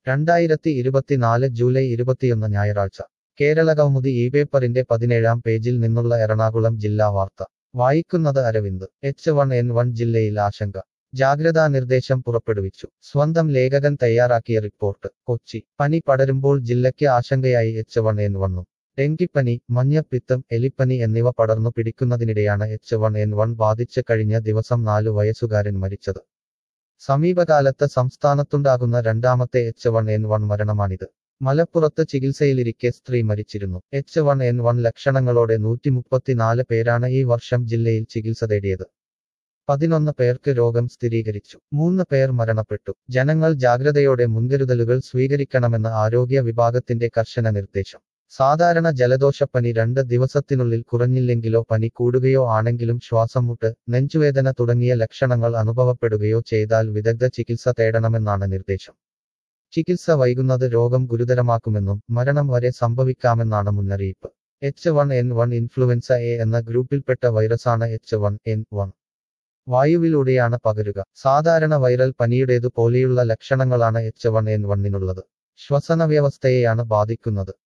രണ്ടായിരത്തി ഇരുപത്തിനാല് ജൂലൈ ഇരുപത്തിയൊന്ന് ഞായറാഴ്ച കേരള കൗമുദി ഈ പേപ്പറിന്റെ പതിനേഴാം പേജിൽ നിന്നുള്ള എറണാകുളം ജില്ലാ വാർത്ത വായിക്കുന്നത് Aravind H one N one ജില്ലയിൽ ആശങ്ക ജാഗ്രതാ നിർദ്ദേശം പുറപ്പെടുവിച്ചു സ്വന്തം ലേഖകൻ തയ്യാറാക്കിയ റിപ്പോർട്ട് കൊച്ചി പനി പടരുമ്പോൾ ജില്ലയ്ക്ക് ആശങ്കയായി എച്ച് വൺ എൻ വണ്ണും ഡെങ്കിപ്പനി മഞ്ഞപ്പിത്തം എലിപ്പനി എന്നിവ പടർന്നു പിടിക്കുന്നതിനിടെയാണ് എച്ച് വൺ എൻ വൺ ബാധിച്ച് കഴിഞ്ഞ ദിവസം നാലു വയസ്സുകാരൻ മരിച്ചത് സമീപകാലത്ത് സംസ്ഥാനത്തുണ്ടാകുന്ന രണ്ടാമത്തെ എച്ച് വൺ എൻ വൺ മരണമാണിത് മലപ്പുറത്ത് ചികിത്സയിലിരിക്കെ സ്ത്രീ മരിച്ചിരുന്നു എച്ച് വൺ എൻ വൺ ലക്ഷണങ്ങളോടെ നൂറ്റി മുപ്പത്തിനാല് പേരാണ് ഈ വർഷം ജില്ലയിൽ ചികിത്സ തേടിയത് പതിനൊന്ന് പേർക്ക് രോഗം സ്ഥിരീകരിച്ചു മൂന്ന് പേർ മരണപ്പെട്ടു ജനങ്ങൾ ജാഗ്രതയോടെ മുൻകരുതലുകൾ സ്വീകരിക്കണമെന്ന് ആരോഗ്യ വിഭാഗത്തിന്റെ കർശന നിർദ്ദേശം സാധാരണ ജലദോഷപ്പനി രണ്ട് ദിവസത്തിനുള്ളിൽ കുറഞ്ഞില്ലെങ്കിലോ പനി കൂടുകയോ ആണെങ്കിലും ശ്വാസംമുട്ട് നെഞ്ചുവേദന തുടങ്ങിയ ലക്ഷണങ്ങൾ അനുഭവപ്പെടുകയോ ചെയ്താൽ വിദഗ്ധ ചികിത്സ തേടണമെന്നാണ് നിർദ്ദേശം ചികിത്സ വൈകുന്നത് രോഗം ഗുരുതരമാക്കുമെന്നും മരണം വരെ സംഭവിക്കാമെന്നാണ് മുന്നറിയിപ്പ് H one N one influenza A എന്ന ഗ്രൂപ്പിൽപ്പെട്ട വൈറസാണ് എച്ച് വൺ എൻ വൺ വായുവിലൂടെയാണ് പകരുക സാധാരണ വൈറൽ പനിയുടേതു പോലെയുള്ള ലക്ഷണങ്ങളാണ് എച്ച് വൺ എൻ വണ്ണിനുള്ളത് ശ്വസന വ്യവസ്ഥയെയാണ് ബാധിക്കുന്നത്